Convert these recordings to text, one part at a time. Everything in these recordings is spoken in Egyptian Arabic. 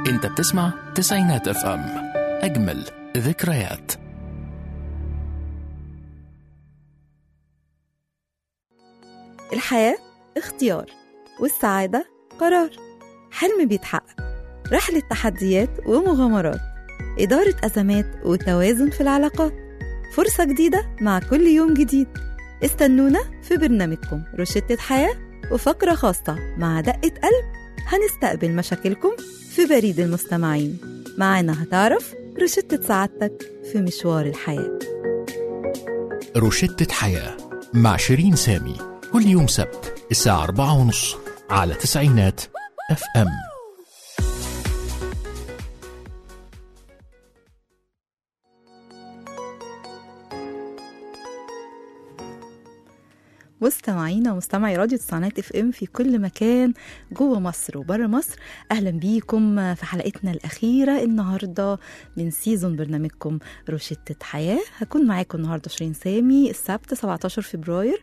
انت بتسمع تسعينات اف ام اجمل ذكريات الحياة اختيار والسعادة قرار حلم بيتحقق رحلة تحديات ومغامرات إدارة أزمات وتوازن في العلاقات فرصة جديدة مع كل يوم جديد استنونا في برنامجكم روشتة حياة وفقرة خاصة مع دقة قلب هنستقبل مشاكلكم في بريد المستمعين معانا هتعرف روشتة سعادتك في مشوار الحياة روشتة حياة مع شيرين سامي كل يوم سبت الساعة أربعة ونص على تسعينات اف ام مستمعينا ومستمعي راديو تسعينات اف ام في كل مكان جوه مصر وبره مصر اهلا بيكم في حلقتنا الاخيره النهارده من سيزون برنامجكم روشتة حياه هكون معاكم النهارده شيرين سامي السبت 17 فبراير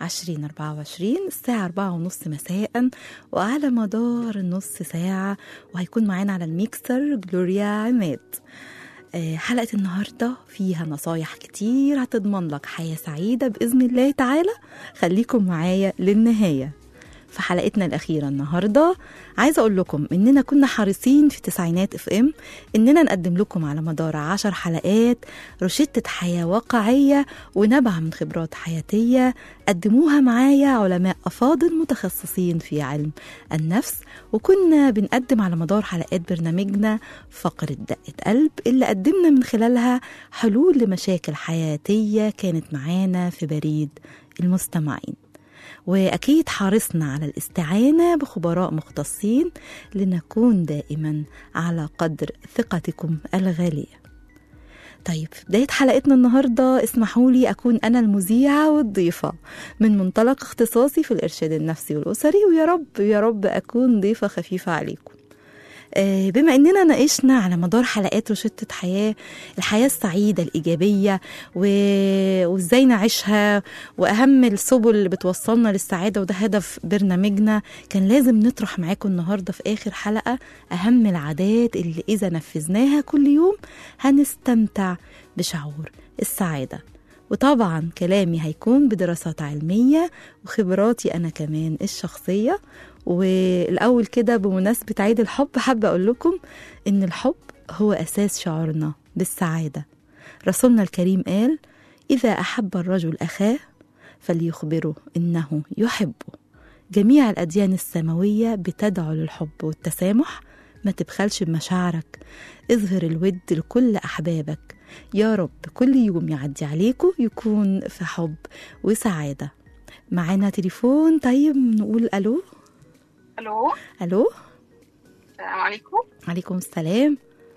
2024 الساعه 4 ونص مساء وعلى مدار النص ساعه وهيكون معانا على الميكسر جلوريا عماد آه، حلقة النهاردة فيها نصايح كتير هتضمن لك حياة سعيدة بإذن الله تعالى خليكم معايا للنهاية في حلقتنا الأخيرة النهاردة عايزة أقول لكم إننا كنا حريصين في تسعينات اف ام إننا نقدم لكم على مدار عشر حلقات روشتة حياة واقعية ونبع من خبرات حياتية قدموها معايا علماء أفاضل متخصصين في علم النفس وكنا بنقدم على مدار حلقات برنامجنا فقرة دقة قلب اللي قدمنا من خلالها حلول لمشاكل حياتية كانت معانا في بريد المستمعين واكيد حرصنا على الاستعانه بخبراء مختصين لنكون دائما على قدر ثقتكم الغاليه طيب في بداية حلقتنا النهاردة اسمحوا لي أكون أنا المذيعة والضيفة من منطلق اختصاصي في الإرشاد النفسي والأسري ويا رب يا رب أكون ضيفة خفيفة عليكم آه، بما اننا ناقشنا على مدار حلقات روشتة حياة الحياة السعيدة الإيجابية و- وإزاي نعيشها وأهم السبل اللي بتوصلنا للسعادة وده هدف برنامجنا كان لازم نطرح معاكم النهاردة في آخر حلقة أهم العادات اللي إذا نفذناها كل يوم هنستمتع بشعور السعادة وطبعا كلامي هيكون بدراسات علمية وخبراتي أنا كمان الشخصية والأول كده بمناسبة عيد الحب حابة أقول لكم إن الحب هو أساس شعورنا بالسعادة رسولنا الكريم قال إذا أحب الرجل أخاه فليخبره إنه يحبه جميع الأديان السماوية بتدعو للحب والتسامح ما تبخلش بمشاعرك اظهر الود لكل أحبابك يا رب كل يوم يعدي عليكم يكون في حب وسعادة معانا تليفون طيب نقول ألو الو ألو السلام عليكم عليكم السلام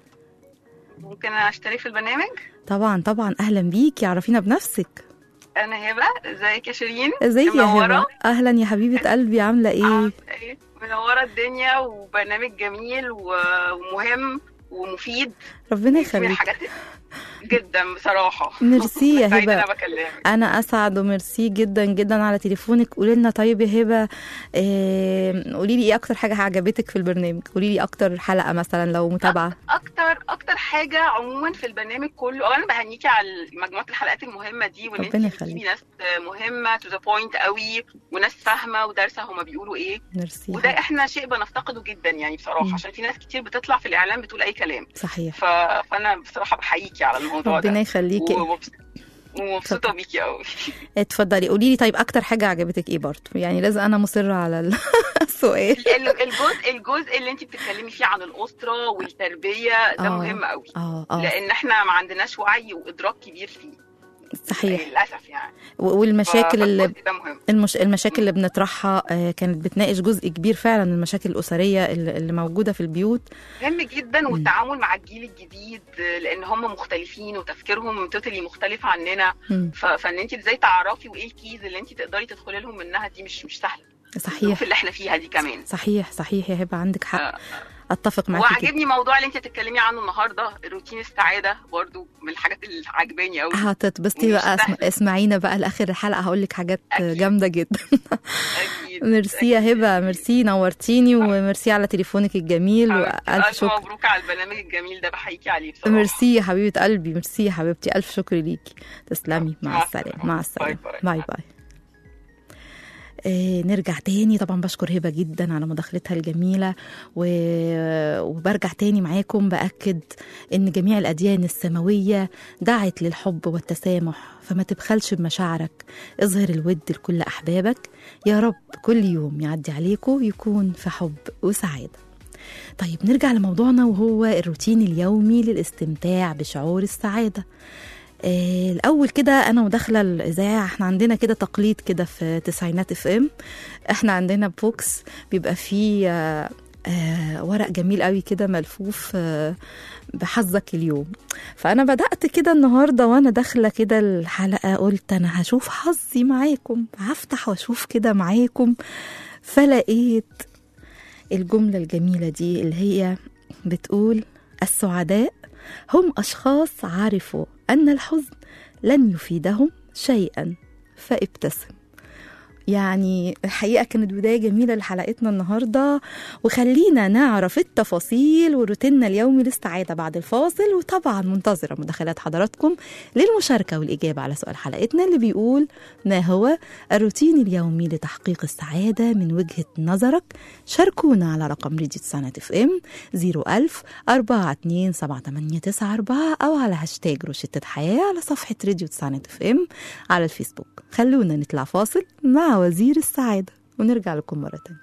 ممكن اشترك في البرنامج طبعا طبعا أهلا بيكي عرفينا بنفسك انا هبه ازيك يا شيرين ازيك يا منورة؟ هبة أهلا يا حبيبة قلبي عاملة إيه عاملة إيه؟ منوره الدنيا وبرنامج جميل و- ومهم ومفيد ربنا من يخليك الحاجات جدا بصراحه ميرسي يا سعيدة هبة. انا بكلمك انا اسعد وميرسي جدا جدا على تليفونك قولي لنا طيب يا هبه إيه قولي لي ايه اكتر حاجه عجبتك في البرنامج قولي لي اكتر حلقه مثلا لو متابعه اكتر اكتر حاجه عموما في البرنامج كله اولا بهنيكي على مجموعه الحلقات المهمه دي وان انت ربنا بتجيبي يخليك. ناس مهمه تو ذا بوينت قوي وناس فاهمه ودارسه هما بيقولوا ايه ميرسي وده احنا شيء بنفتقده جدا يعني بصراحه مم. عشان في ناس كتير بتطلع في الاعلام بتقول اي كلام صحيح ف... فانا بصراحه بحييكي على الموضوع ربنا ده يخليكي ومبس- ومبسوطه بيكي قوي اتفضلي قولي لي طيب اكتر حاجه عجبتك ايه برضه يعني لازم انا مصره على ال- السؤال ال- الجزء الجزء اللي انت بتتكلمي فيه عن الاسره والتربيه ده آه. مهم قوي اه اه لان احنا ما عندناش وعي وادراك كبير فيه صحيح للاسف يعني و- والمشاكل ف- اللي فالجزء ده مهم المش... المشاكل اللي بنطرحها آه، كانت بتناقش جزء كبير فعلا من المشاكل الاسريه اللي اللي موجوده في البيوت مهم جدا والتعامل مع الجيل الجديد لان هم مختلفين وتفكيرهم توتالي مختلف عننا مم. ف... فان انت ازاي تعرفي وايه الكيز اللي انت تقدري تدخلي لهم منها دي مش مش سهله صحيح الظروف اللي احنا فيها دي كمان صحيح صحيح يا هبه عندك حق آه. اتفق معاكي جدا وعجبني موضوع اللي انت بتتكلمي عنه النهارده روتين السعاده برضو من الحاجات اللي عجباني قوي هتتبسطي مش بقى اسم... سهل. اسمعينا بقى لاخر الحلقه هقول لك حاجات أكيد. جامده جدا اكيد ميرسي يا أكيد. هبه ميرسي نورتيني وميرسي على تليفونك الجميل حبيبتي، والف الف شكر مبروك على البرنامج الجميل ده بحييكي عليه بصراحه ميرسي يا حبيبه قلبي ميرسي يا حبيبتي الف شكر ليكي تسلمي مع مع السلامه السلامة. مع السلامه باي باي باي. باي آه نرجع تاني طبعا بشكر هبه جدا على مداخلتها الجميله و... وبرجع تاني معاكم باكد ان جميع الاديان السماويه دعت للحب والتسامح فما تبخلش بمشاعرك اظهر الود لكل احبابك يا رب كل يوم يعدي عليكم يكون في حب وسعاده طيب نرجع لموضوعنا وهو الروتين اليومي للاستمتاع بشعور السعاده آه، الاول كده انا وداخله الاذاعه احنا عندنا كده تقليد كده في تسعينات اف ام احنا عندنا بوكس بيبقى فيه آه، آه، ورق جميل قوي كده ملفوف آه، بحظك اليوم فانا بدات كده النهارده وانا داخله كده الحلقه قلت انا هشوف حظي معاكم هفتح واشوف كده معاكم فلقيت الجمله الجميله دي اللي هي بتقول السعداء هم اشخاص عرفوا ان الحزن لن يفيدهم شيئا فابتسم يعني الحقيقة كانت بداية جميلة لحلقتنا النهاردة وخلينا نعرف التفاصيل وروتيننا اليومي للسعادة بعد الفاصل وطبعا منتظرة مداخلات حضراتكم للمشاركة والإجابة على سؤال حلقتنا اللي بيقول ما هو الروتين اليومي لتحقيق السعادة من وجهة نظرك شاركونا على رقم راديو تسعينات اف ام 01000 4278894 أو على هاشتاج روشتة حياة على صفحة راديو تسعينات اف ام على الفيسبوك خلونا نطلع فاصل مع وزير السعادة ونرجع لكم مرة تانية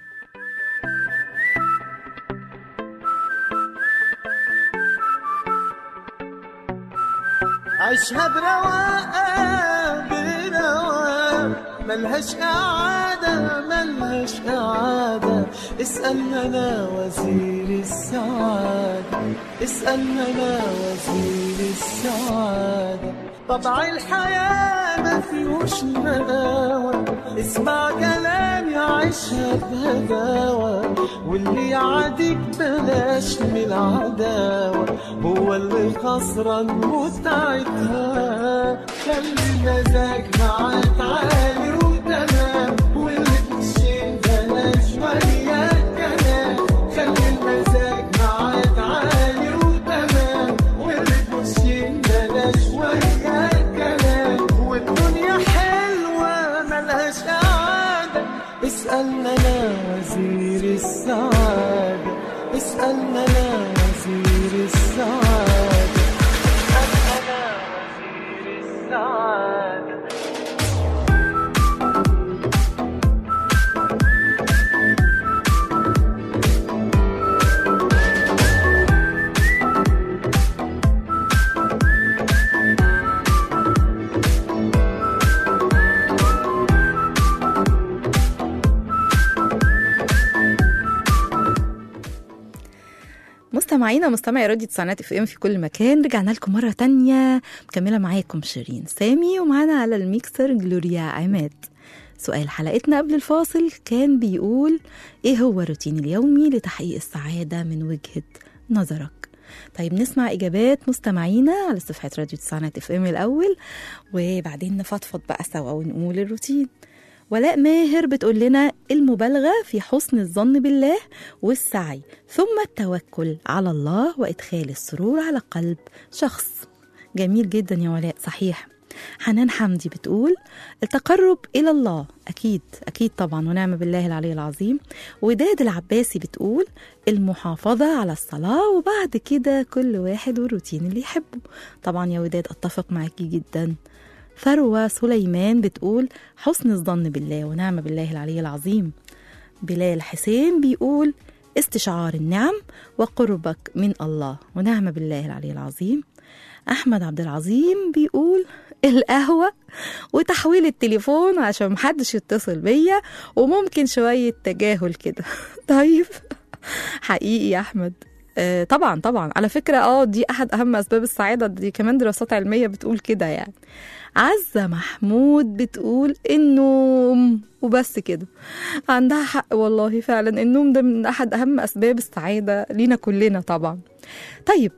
عيشها برواقة برواقة ملهاش قعادة ملهاش قعادة اسألنا أنا وزير السعادة اسألنا أنا وزير السعادة طبع الحياة ما فيهوش مداوة اسمع كلامي عيشها بهداوة واللي يعاديك بلاش من العداوة هو اللي خسران متعتها خلي المزاج معاك عالي وتمام واللي تمشي بلاش وياك كلام خلي المزاج معاك عالي وتمام واللي تمشي بلاش وياك كلام والدنيا حلوة ملهاش قعدة اسألنا أنا وزير السعادة اسألنا أنا وزير السعادة اسألنا أنا وزير السعادة مستمعينا مستمعي راديو تسعينات اف ام في كل مكان رجعنا لكم مرة تانية مكملة معاكم شيرين سامي ومعانا على الميكسر جلوريا عماد سؤال حلقتنا قبل الفاصل كان بيقول ايه هو الروتين اليومي لتحقيق السعادة من وجهة نظرك طيب نسمع اجابات مستمعينا على صفحة راديو تسعينات اف ام الاول وبعدين نفضفض بقى سوا ونقول الروتين ولاء ماهر بتقول لنا المبالغة في حسن الظن بالله والسعي ثم التوكل على الله وإدخال السرور على قلب شخص جميل جدا يا ولاء صحيح حنان حمدي بتقول التقرب إلى الله أكيد أكيد طبعا ونعم بالله العلي العظيم وداد العباسي بتقول المحافظة على الصلاة وبعد كده كل واحد والروتين اللي يحبه طبعا يا وداد أتفق معاكي جدا ثروة سليمان بتقول حسن الظن بالله ونعم بالله العلي العظيم بلال حسين بيقول استشعار النعم وقربك من الله ونعم بالله العلي العظيم أحمد عبد العظيم بيقول القهوة وتحويل التليفون عشان محدش يتصل بيا وممكن شوية تجاهل كده طيب حقيقي يا أحمد آه طبعا طبعا على فكرة اه دي أحد أهم أسباب السعادة دي كمان دراسات علمية بتقول كده يعني عزة محمود بتقول النوم وبس كده عندها حق والله فعلا النوم ده من أحد أهم أسباب السعادة لينا كلنا طبعا طيب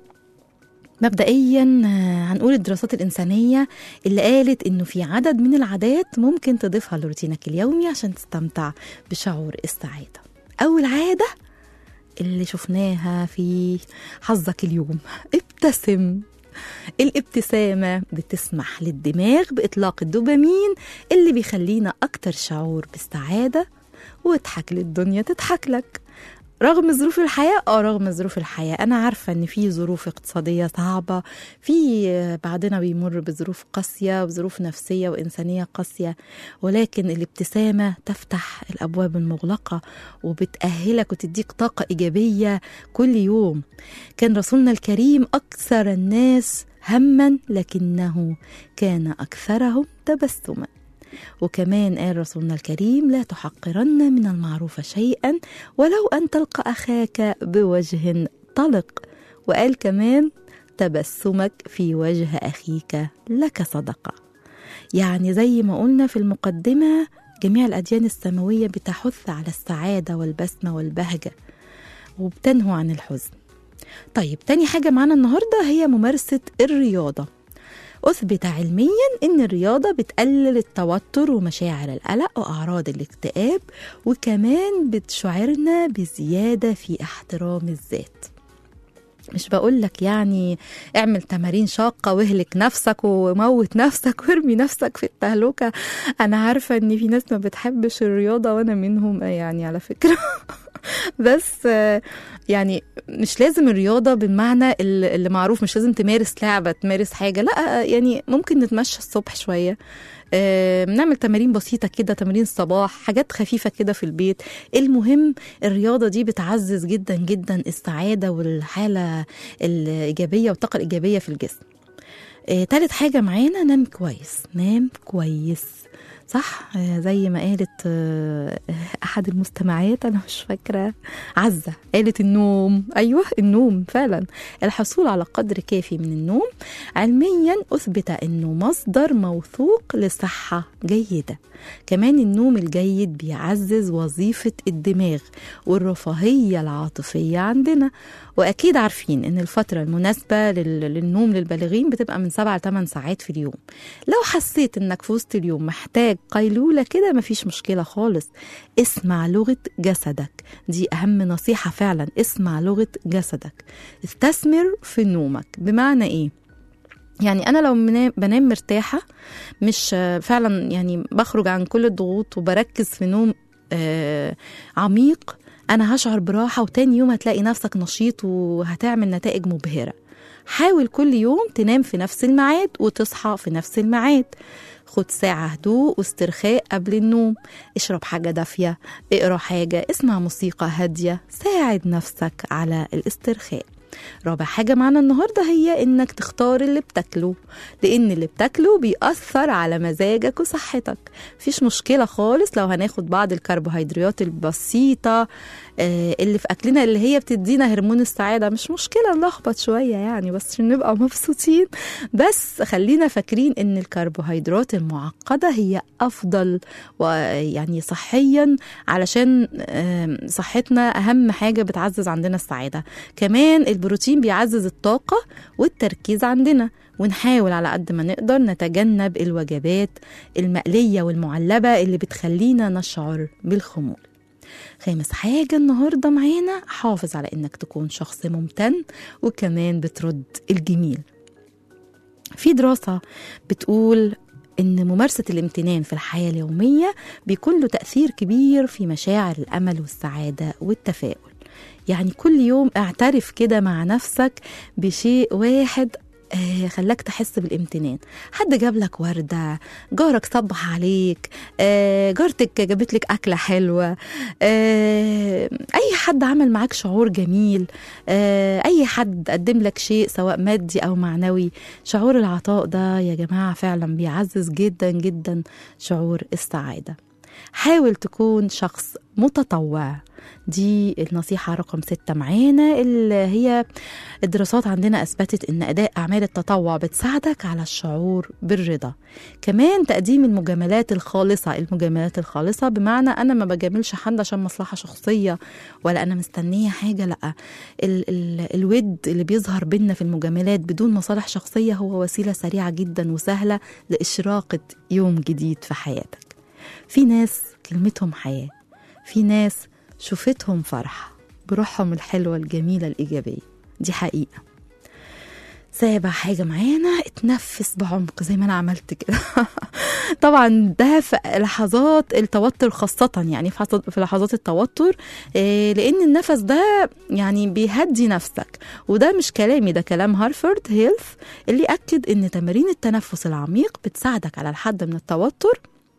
مبدئيا آه، هنقول الدراسات الإنسانية اللي قالت إنه في عدد من العادات ممكن تضيفها لروتينك اليومي عشان تستمتع بشعور السعادة أول عادة اللي شفناها في حظك اليوم ابتسم الابتسامة بتسمح للدماغ بإطلاق الدوبامين اللي بيخلينا أكتر شعور بالسعادة واضحك للدنيا تضحك لك رغم ظروف الحياة اه رغم ظروف الحياة أنا عارفة إن في ظروف اقتصادية صعبة في آه، بعضنا بيمر بظروف قاسية وظروف نفسية وإنسانية قاسية ولكن الابتسامة تفتح الأبواب المغلقة وبتأهلك وتديك طاقة إيجابية كل يوم كان رسولنا الكريم أكثر الناس هما لكنه كان أكثرهم تبسما وكمان قال رسولنا الكريم لا تحقرن من المعروف شيئا ولو أن تلقى أخاك بوجه طلق وقال كمان تبسمك في وجه أخيك لك صدقة يعني زي ما قلنا في المقدمة جميع الأديان السماوية بتحث على السعادة والبسمة والبهجة وبتنهو عن الحزن طيب تاني حاجة معانا النهاردة هي ممارسة الرياضة أثبت علميا إن الرياضة بتقلل التوتر ومشاعر القلق وأعراض الاكتئاب وكمان بتشعرنا بزيادة في احترام الذات مش بقول لك يعني اعمل تمارين شاقة واهلك نفسك وموت نفسك وارمي نفسك في التهلكة أنا عارفة إن في ناس ما بتحبش الرياضة وأنا منهم يعني على فكرة بس آه، يعني مش لازم الرياضة بالمعنى اللي اللي معروف مش لازم تمارس لعبة تمارس حاجة لا آه، يعني ممكن نتمشى الصبح شوية آه، نعمل تمارين بسيطة كده تمارين الصباح حاجات خفيفة كده في البيت المهم الرياضة دي بتعزز جدا جدا السعادة والحالة الإيجابية والطاقة الإيجابية في الجسم آه، تالت حاجة معانا نام كويس نام كويس صح آه، زي ما قالت آه، أحد المستمعات أنا مش فاكرة عزة قالت النوم أيوة النوم فعلا الحصول على قدر كافي من النوم علميا أثبت أنه مصدر موثوق لصحة جيدة كمان النوم الجيد بيعزز وظيفة الدماغ والرفاهية العاطفية عندنا وأكيد عارفين أن الفترة المناسبة لل- للنوم للبالغين بتبقى من 7 ل 8 ساعات في اليوم لو حسيت أنك في وسط اليوم محتاج قيلولة كده مفيش مشكلة خالص اسمع لغة جسدك دي أهم نصيحة فعلا اسمع لغة جسدك استثمر في نومك بمعنى إيه؟ يعني انا لو منام بنام مرتاحه مش آه، فعلا يعني بخرج عن كل الضغوط وبركز في نوم آه، عميق انا هشعر براحه وتاني يوم هتلاقي نفسك نشيط وهتعمل نتائج مبهره حاول كل يوم تنام في نفس الميعاد وتصحى في نفس الميعاد خد ساعة هدوء واسترخاء قبل النوم اشرب حاجة دافية اقرا حاجة اسمع موسيقى هادية ساعد نفسك على الاسترخاء رابع حاجة معانا النهاردة هي إنك تختار اللي بتاكله لأن اللي بتاكله بيأثر على مزاجك وصحتك مفيش مشكلة خالص لو هناخد بعض الكربوهيدرات البسيطة آه، اللي في أكلنا اللي هي بتدينا هرمون السعادة مش مشكلة نلخبط شوية يعني بس عشان نبقى مبسوطين بس خلينا فاكرين إن الكربوهيدرات المعقدة هي أفضل ويعني صحيا علشان آم، صحتنا أهم حاجة بتعزز عندنا السعادة كمان البروتين بيعزز الطاقة والتركيز عندنا ونحاول على قد ما نقدر نتجنب الوجبات المقلية والمعلبة اللي بتخلينا نشعر بالخمول خامس حاجة النهاردة معانا حافظ على إنك تكون شخص ممتن وكمان بترد الجميل في دراسة بتقول إن ممارسة الامتنان في الحياة اليومية بيكون له تأثير كبير في مشاعر الأمل والسعادة والتفاؤل يعني كل يوم اعترف كده مع نفسك بشيء واحد آه، خلاك تحس بالامتنان حد جاب لك وردة جارك صبح عليك آه، جارتك جابت لك أكلة حلوة آه، أي حد عمل معاك شعور جميل آه، أي حد قدم لك شيء سواء مادي أو معنوي شعور العطاء ده يا جماعة فعلا بيعزز جدا جدا شعور السعادة حاول تكون شخص متطوع دي النصيحة رقم ستة معانا اللي هي الدراسات عندنا أثبتت إن أداء أعمال التطوع بتساعدك على الشعور بالرضا كمان تقديم المجاملات الخالصة المجاملات الخالصة بمعنى أنا ما بجاملش حد عشان مصلحة شخصية ولا أنا مستنية حاجة لأ ال ال الود اللي بيظهر بينا في المجاملات بدون مصالح شخصية هو وسيلة سريعة جدا وسهلة لإشراقة يوم جديد في حياتك في ناس كلمتهم حياة في ناس شوفتهم فرحة بروحهم الحلوة الجميلة الإيجابية دي حقيقة سابع حاجة معانا اتنفس بعمق زي ما أنا عملت كده طبعا ده في لحظات التوتر خاصة يعني في حظ- في لحظات التوتر إيه، لأن النفس ده يعني بيهدي نفسك وده مش كلامي ده كلام هارفارد هيلث اللي أكد إن تمارين التنفس العميق بتساعدك على الحد من التوتر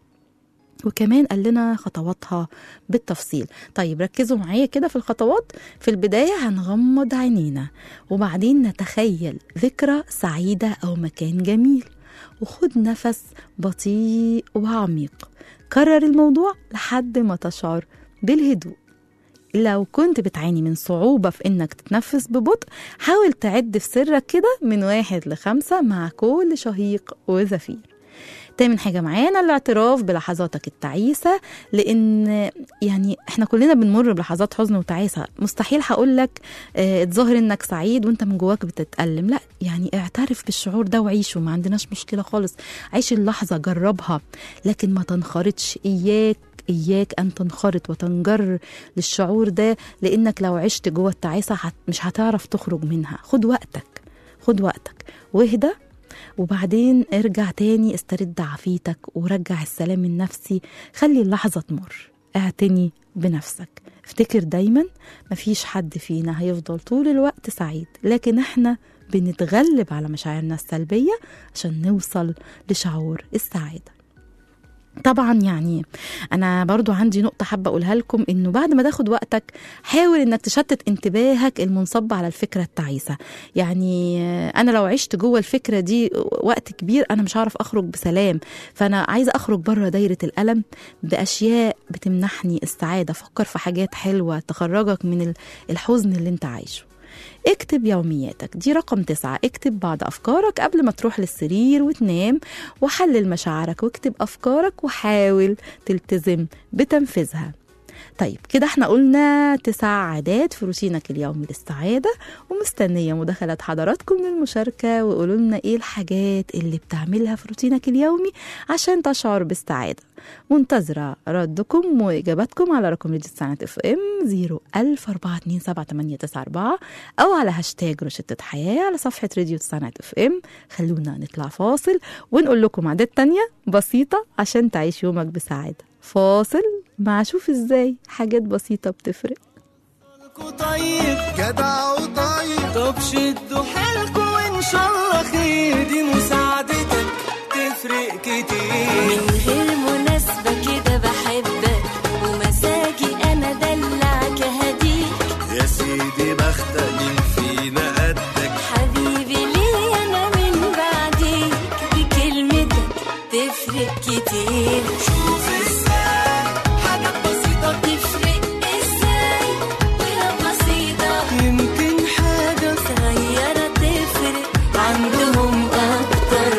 وكمان قال لنا خطواتها بالتفصيل طيب ركزوا معايا كده في الخطوات في البداية هنغمض عينينا وبعدين نتخيل ذكرى سعيدة أو مكان جميل وخد نفس بطيء وعميق كرر الموضوع لحد ما تشعر بالهدوء لو كنت بتعاني من صعوبة في إنك تتنفس ببطء حاول تعد في سرك كده من واحد لخمسة مع كل شهيق وزفير تامن حاجة معانا الاعتراف بلحظاتك التعيسة لأن يعني احنا كلنا بنمر بلحظات حزن وتعاسة مستحيل هقول لك اه تظاهر انك سعيد وانت من جواك بتتألم لا يعني اعترف بالشعور ده وعيشه ما عندناش مشكلة خالص عيش اللحظة جربها لكن ما تنخرطش إياك إياك أن تنخرط وتنجر للشعور ده لأنك لو عشت جوه التعاسة هت- مش هتعرف تخرج منها خد وقتك خد وقتك واهدى وبعدين ارجع تاني استرد عافيتك ورجع السلام النفسي خلي اللحظة تمر اعتني بنفسك افتكر دايما مفيش حد فينا هيفضل طول الوقت سعيد لكن احنا بنتغلب على مشاعرنا السلبية عشان نوصل لشعور السعادة طبعا يعني انا برضو عندي نقطة حابة اقولها لكم انه بعد ما تاخد وقتك حاول انك تشتت انتباهك المنصب على الفكرة التعيسة يعني آه، انا لو عشت جوه الفكرة دي وقت كبير انا مش هعرف اخرج بسلام فانا عايزة اخرج بره دايرة الالم باشياء بتمنحني السعادة فكر في حاجات حلوة تخرجك من ال- الحزن اللي انت عايشه اكتب يومياتك دي رقم تسعة اكتب بعض أفكارك قبل ما تروح للسرير وتنام وحلل مشاعرك واكتب أفكارك وحاول تلتزم بتنفيذها طيب كده احنا قلنا تسع عادات في روتينك اليومي للسعادة ومستنية مداخلات حضراتكم للمشاركة وقولوا لنا ايه الحاجات اللي بتعملها في روتينك اليومي عشان تشعر بالسعادة منتظرة ردكم وإجاباتكم على رقم راديو تسعينات اف ام 010427894 أو على هاشتاج روشتة حياة على صفحة راديو تسعينات اف ام خلونا نطلع فاصل ونقول لكم عادات تانية بسيطة عشان تعيش يومك بسعادة فاصل مع شوف ازاي حاجات بسيطة بتفرق طيب جدع وطيب طب شدوا حيلكوا وان شاء الله خير دي مساعدتك تفرق كتير من غير مناسبة كده بحبك ومزاجي أنا دلعك هديك يا سيدي بختك مين فينا قدك حبيبي ليه أنا من بعديك بكلمتك تفرق كتير شوف ازاي حاجات بسيطة تفرق إزاي ولا بسيطة يمكن حاجة صغيرة تفرق عندهم أكتر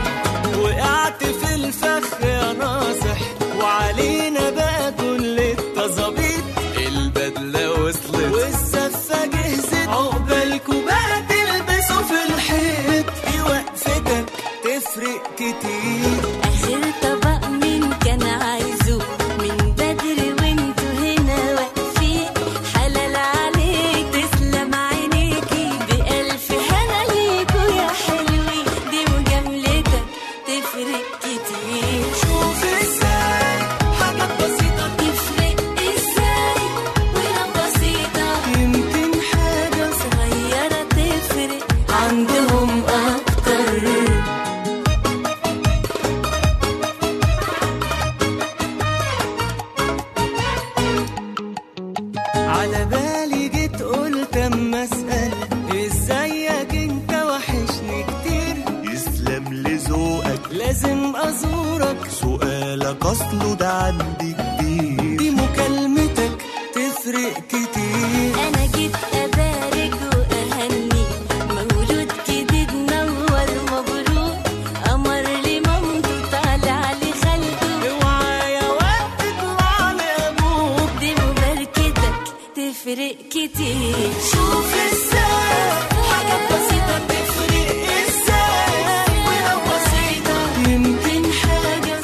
وقعت في الفخ يا ناصح وعلينا بقى كل التظابيط البدلة وصلت والزفة جهزت عقبالكوا بقى تلبسوا في الحيط دي وقفتك تفرق كتير آخر طبق مين كان عايزه من بدري وانتوا هنا واقفين حلال عليك تسلم عينيكي بألف هنا ليكوا يا حلوين دي مجاملتك تفرق كتير شوف ازاي حاجات بسيطة تفرق ازاي ولا بسيطة يمكن حاجة صغيرة تفرق عندهم أكتر على بالي جيت قلت اما اسال ازيك انت وحشني كتير يسلم لذوقك لازم ازورك سؤالك اصله ده عندي تفرق كتير شوف ازاي حاجات بسيطة بتفرق ازاي ولو بسيطة يمكن حاجة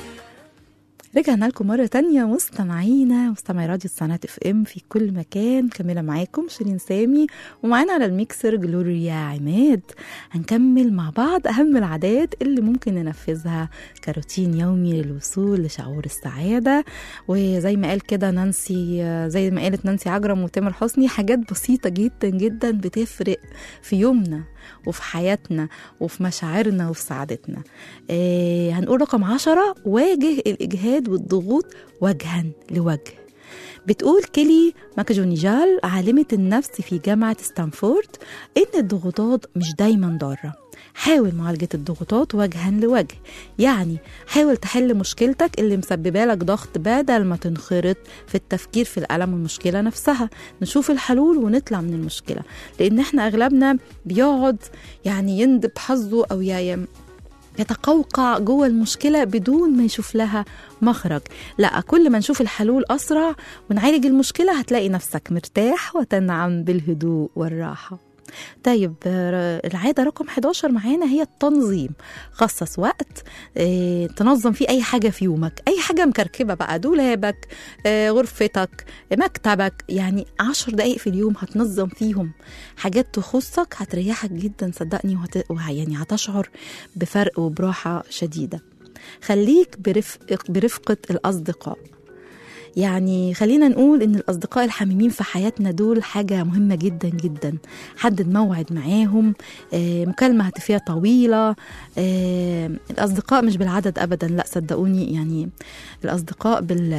رجعنا لكم مرة تانية مستمعينا مستمعي راديو السنات اف ام في كل مكان كاملة معاكم شيرين سامي ومعانا على الميكسر جلوريا عماد هنكمل مع بعض أهم العادات اللي ممكن ننفذها كروتين يومي للوصول لشعور السعادة وزي ما قال كده نانسي زي ما قالت نانسي عجرم وتامر حسني حاجات بسيطة جدا جدا بتفرق في يومنا وفي حياتنا وفي مشاعرنا وفي سعادتنا آه هنقول رقم عشرة واجه الإجهاد والضغوط وجها لوجه بتقول كيلي ماكاجونيجال عالمة النفس في جامعة ستانفورد إن الضغوطات مش دايما ضارة حاول معالجة الضغوطات وجها لوجه يعني حاول تحل مشكلتك اللي مسببة لك ضغط بدل ما تنخرط في التفكير في الألم والمشكلة نفسها نشوف الحلول ونطلع من المشكلة لأن احنا أغلبنا بيقعد يعني يندب حظه أو يا يتقوقع جوه المشكلة بدون ما يشوف لها مخرج لا كل ما نشوف الحلول أسرع ونعالج المشكلة هتلاقي نفسك مرتاح وتنعم بالهدوء والراحة طيب آه، العادة رقم 11 معانا هي التنظيم خصص وقت آه، تنظم فيه أي حاجة في يومك أي حاجة مكركبة بقى دولابك آه، غرفتك مكتبك يعني عشر دقايق في اليوم هتنظم فيهم حاجات تخصك هتريحك جدا صدقني وهت... وه- يعني هتشعر بفرق وبراحة شديدة خليك برفق برفقة الأصدقاء يعني خلينا نقول ان الاصدقاء الحميمين في حياتنا دول حاجه مهمه جدا جدا حدد موعد معاهم آه، مكالمه هاتفيه طويله آه، الاصدقاء مش بالعدد ابدا لا صدقوني يعني الاصدقاء بال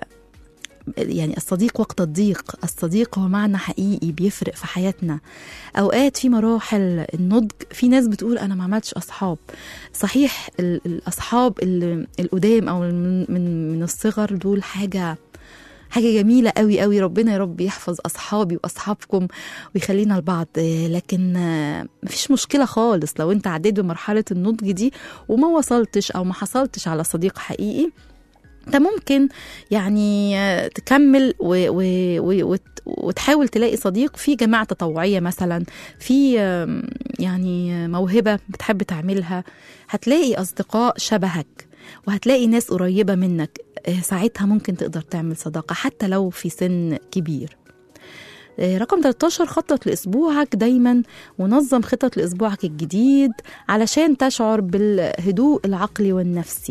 يعني الصديق وقت الضيق الصديق هو معنى حقيقي بيفرق في حياتنا اوقات في مراحل النضج في ناس بتقول انا ما عملتش اصحاب صحيح ال- الاصحاب ال- القدام او من من من الصغر دول حاجه حاجة جميلة قوي قوي ربنا يا رب يحفظ أصحابي وأصحابكم ويخلينا لبعض آه، لكن آه، مفيش مشكلة خالص لو أنت عديت بمرحلة النضج دي وما وصلتش أو ما حصلتش على صديق حقيقي انت ممكن يعني آه، تكمل و و و وت- وتحاول تلاقي صديق في جماعة تطوعية مثلا في آم، يعني موهبة بتحب تعملها هتلاقي أصدقاء شبهك وهتلاقي ناس قريبة منك آه، ساعتها ممكن تقدر تعمل صداقة حتى لو في سن كبير آه، رقم 13 خطط لأسبوعك دايما ونظم خطط لأسبوعك الجديد علشان تشعر بالهدوء العقلي والنفسي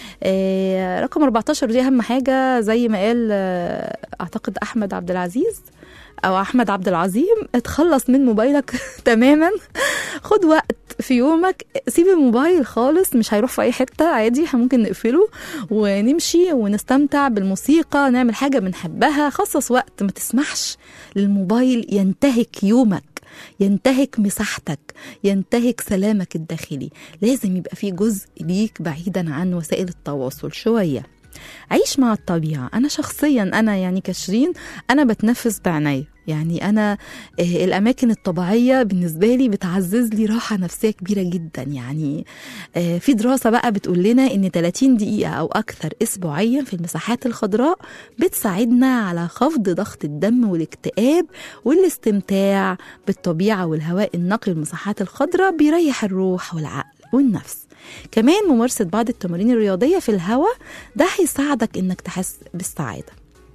آه، رقم 14 دي أهم حاجة زي ما قال آه، أعتقد أحمد عبد العزيز أو أحمد عبد العظيم اتخلص من موبايلك تماما خد وقت في يومك سيب الموبايل خالص مش هيروح في أي حتة عادي احنا ممكن نقفله ونمشي ونستمتع بالموسيقى نعمل حاجة بنحبها خصص وقت ما تسمحش للموبايل ينتهك يومك ينتهك مساحتك ينتهك سلامك الداخلي لازم يبقى في جزء ليك بعيدا عن وسائل التواصل شوية عيش مع الطبيعة أنا شخصيا أنا يعني كشرين أنا بتنفس بعناية يعني أنا آه، الأماكن الطبيعية بالنسبة لي بتعزز لي راحة نفسية كبيرة جدا يعني آه، في دراسة بقى بتقول لنا إن 30 دقيقة أو أكثر أسبوعيا في المساحات الخضراء بتساعدنا على خفض ضغط الدم والاكتئاب والاستمتاع بالطبيعة والهواء النقي والمساحات الخضراء بيريح الروح والعقل والنفس كمان ممارسة بعض التمارين الرياضية في الهواء ده هيساعدك إنك تحس بالسعادة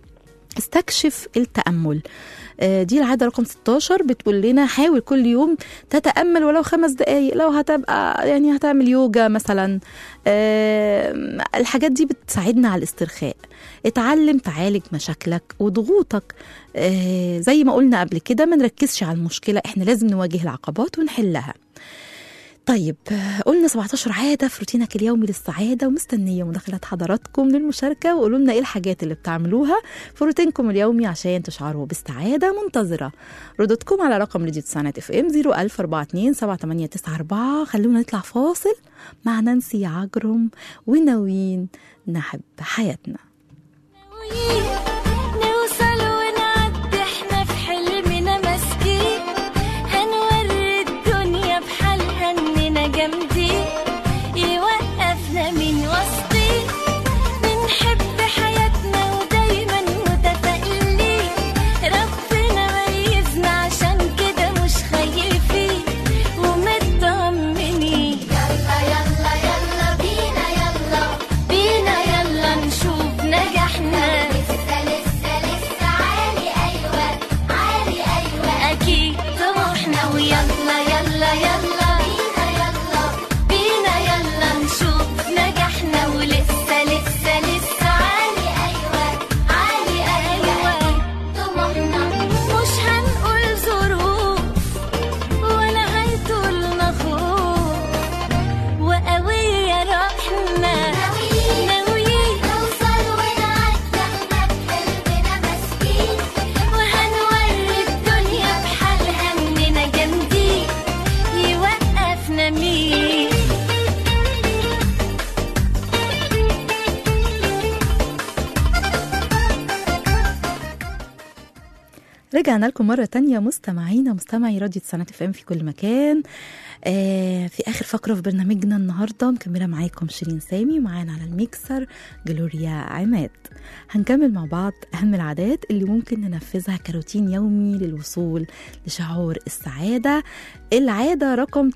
استكشف التأمل آه، دي العادة رقم 16 بتقول لنا حاول كل يوم تتأمل ولو خمس دقايق لو هتبقى يعني هتعمل يوجا مثلا آه، الحاجات دي بتساعدنا على الاسترخاء اتعلم تعالج مشاكلك وضغوطك آه، زي ما قلنا قبل كده ما نركزش على المشكلة احنا لازم نواجه العقبات ونحلها طيب آه، قلنا 17 عادة في روتينك اليومي للسعادة ومستنية مداخلات حضراتكم للمشاركة وقولوا لنا ايه الحاجات اللي بتعملوها في روتينكم اليومي عشان تشعروا بالسعادة منتظرة ردودكم على رقم راديو تسعينات اف ام 01042 7894 خلونا نطلع فاصل مع نانسي عجرم وناويين نحب حياتنا نوصل ونعدي احنا في حلمنا ماسكين هنوري الدنيا بحالها اننا جامدين يوقفنا من وسطين بنحب حياتنا ودايما متفائلين رب رجعنا لكم مرة تانية مستمعينا مستمعي راديو تسعينات اف ام في كل مكان آه في آخر فقرة في برنامجنا النهاردة مكملة معاكم شيرين سامي ومعانا على الميكسر جلوريا عماد هنكمل مع بعض أهم العادات اللي ممكن ننفذها كروتين يومي للوصول لشعور السعادة العادة رقم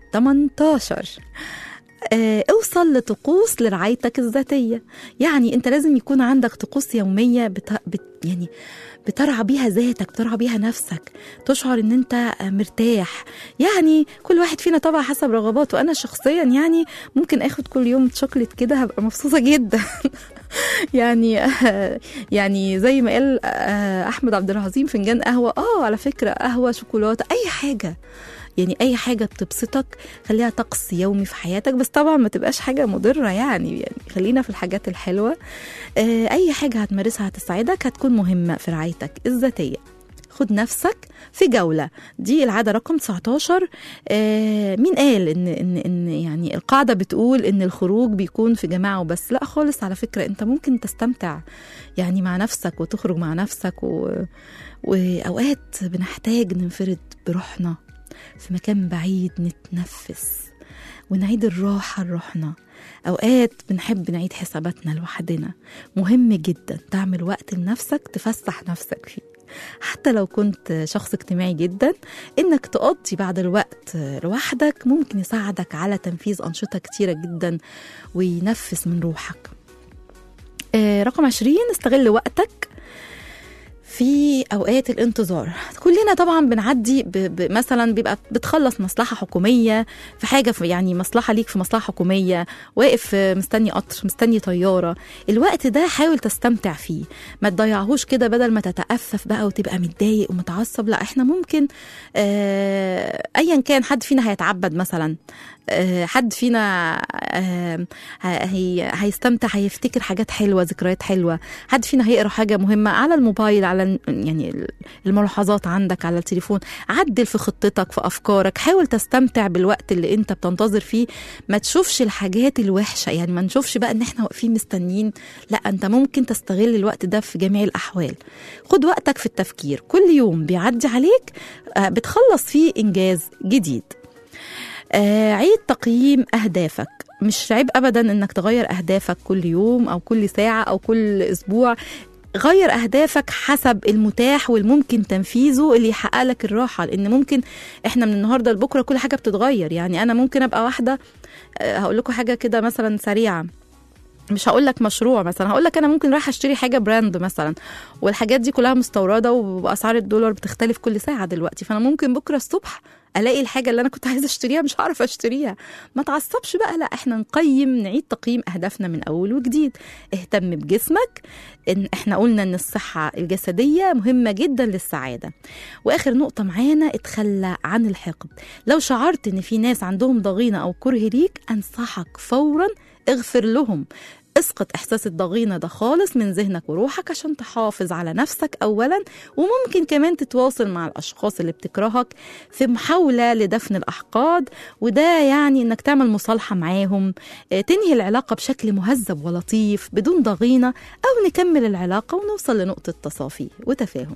18 آه، اوصل لطقوس لرعايتك الذاتية يعني انت لازم يكون عندك طقوس يومية بت... بت... يعني بترعى بيها ذاتك بترعى بيها نفسك تشعر ان انت مرتاح يعني كل واحد فينا طبعا حسب رغباته انا شخصيا يعني ممكن اخد كل يوم شوكليت كده هبقى مبسوطة جدا يعني يعني زي ما قال آه، احمد عبد العظيم فنجان قهوة اه على فكرة قهوة شوكولاتة اي حاجة يعني اي حاجه بتبسطك خليها طقس يومي في حياتك بس طبعا ما تبقاش حاجه مضره يعني يعني خلينا في الحاجات الحلوه آه، اي حاجه هتمارسها هتساعدك هتكون مهمه في رعايتك الذاتيه خد نفسك في جولة دي العادة رقم 19 آه مين قال إن, إن, إن يعني القاعدة بتقول إن الخروج بيكون في جماعة وبس لا خالص على فكرة أنت ممكن تستمتع يعني مع نفسك وتخرج مع نفسك و... وأوقات بنحتاج ننفرد بروحنا في مكان بعيد نتنفس ونعيد الراحة لروحنا أوقات بنحب نعيد حساباتنا لوحدنا مهم جدا تعمل وقت لنفسك تفسح نفسك فيه حتى لو كنت شخص اجتماعي جدا انك تقضي بعد الوقت لوحدك ممكن يساعدك على تنفيذ أنشطة كتيرة جدا وينفس من روحك آه، رقم عشرين استغل وقتك في اوقات الانتظار كلنا طبعا بنعدي ب... ب... مثلا بيبقى بتخلص مصلحه حكوميه في حاجه في يعني مصلحه ليك في مصلحه حكوميه واقف مستني قطر مستني طياره الوقت ده حاول تستمتع فيه ما تضيعهوش كده بدل ما تتأفف بقى وتبقى متضايق ومتعصب لا احنا ممكن آه ايا كان حد فينا هيتعبد مثلا آه، حد فينا آه، هي هيستمتع هيفتكر حاجات حلوه ذكريات حلوه حد فينا هيقرا حاجه مهمه على الموبايل على يعني الملاحظات عندك على التليفون عدل في خطتك في افكارك حاول تستمتع بالوقت اللي انت بتنتظر فيه ما تشوفش الحاجات الوحشه يعني ما نشوفش بقى ان احنا واقفين مستنيين لا انت ممكن تستغل الوقت ده في جميع الاحوال خد وقتك في التفكير كل يوم بيعدي عليك آه، بتخلص فيه انجاز جديد آه، عيد تقييم أهدافك مش عيب أبدا إنك تغير أهدافك كل يوم أو كل ساعة أو كل أسبوع غير أهدافك حسب المتاح والممكن تنفيذه اللي يحقق لك الراحة لأن ممكن إحنا من النهاردة لبكرة كل حاجة بتتغير يعني أنا ممكن أبقى واحدة آه، هقول لكم حاجة كده مثلا سريعة مش هقول لك مشروع مثلا هقول لك انا ممكن رايحه اشتري حاجه براند مثلا والحاجات دي كلها مستورده وباسعار الدولار بتختلف كل ساعه دلوقتي فانا ممكن بكره الصبح الاقي الحاجه اللي انا كنت عايزه اشتريها مش هعرف اشتريها ما تعصبش بقى لا احنا نقيم نعيد تقييم اهدافنا من اول وجديد اهتم بجسمك ان احنا قلنا ان الصحه الجسديه مهمه جدا للسعاده واخر نقطه معانا اتخلى عن الحقد لو شعرت ان في ناس عندهم ضغينه او كره ليك انصحك فورا اغفر لهم اسقط احساس الضغينه ده خالص من ذهنك وروحك عشان تحافظ على نفسك اولا وممكن كمان تتواصل مع الاشخاص اللي بتكرهك في محاوله لدفن الاحقاد وده يعني انك تعمل مصالحه معاهم آه، تنهي العلاقه بشكل مهذب ولطيف بدون ضغينه او نكمل العلاقه ونوصل لنقطه تصافي وتفاهم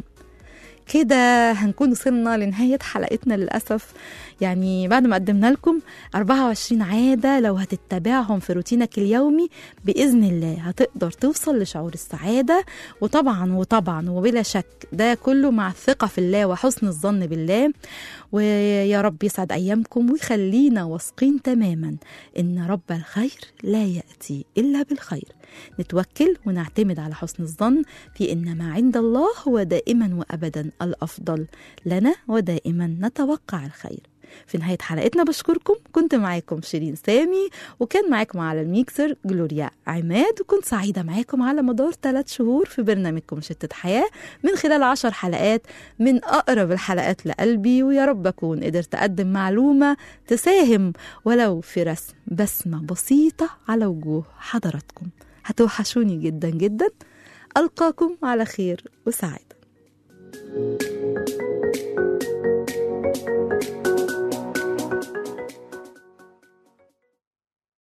كده هنكون وصلنا لنهاية حلقتنا للأسف يعني بعد ما قدمنا لكم 24 عادة لو هتتبعهم في روتينك اليومي بإذن الله هتقدر توصل لشعور السعادة وطبعا وطبعا وبلا شك ده كله مع الثقة في الله وحسن الظن بالله ويا رب يسعد أيامكم ويخلينا واثقين تماما إن رب الخير لا يأتي إلا بالخير نتوكل ونعتمد على حسن الظن في إن ما عند الله هو دائما وأبدا الأفضل لنا ودائما نتوقع الخير في نهاية حلقتنا بشكركم كنت معاكم شيرين سامي وكان معاكم على الميكسر جلوريا عماد وكنت سعيدة معاكم على مدار ثلاث شهور في برنامجكم شتة حياة من خلال عشر حلقات من أقرب الحلقات لقلبي ويا رب أكون قدرت أقدم معلومة تساهم ولو في رسم بسمة بسيطة على وجوه حضراتكم هتوحشوني جدا جدا ألقاكم على خير وسعادة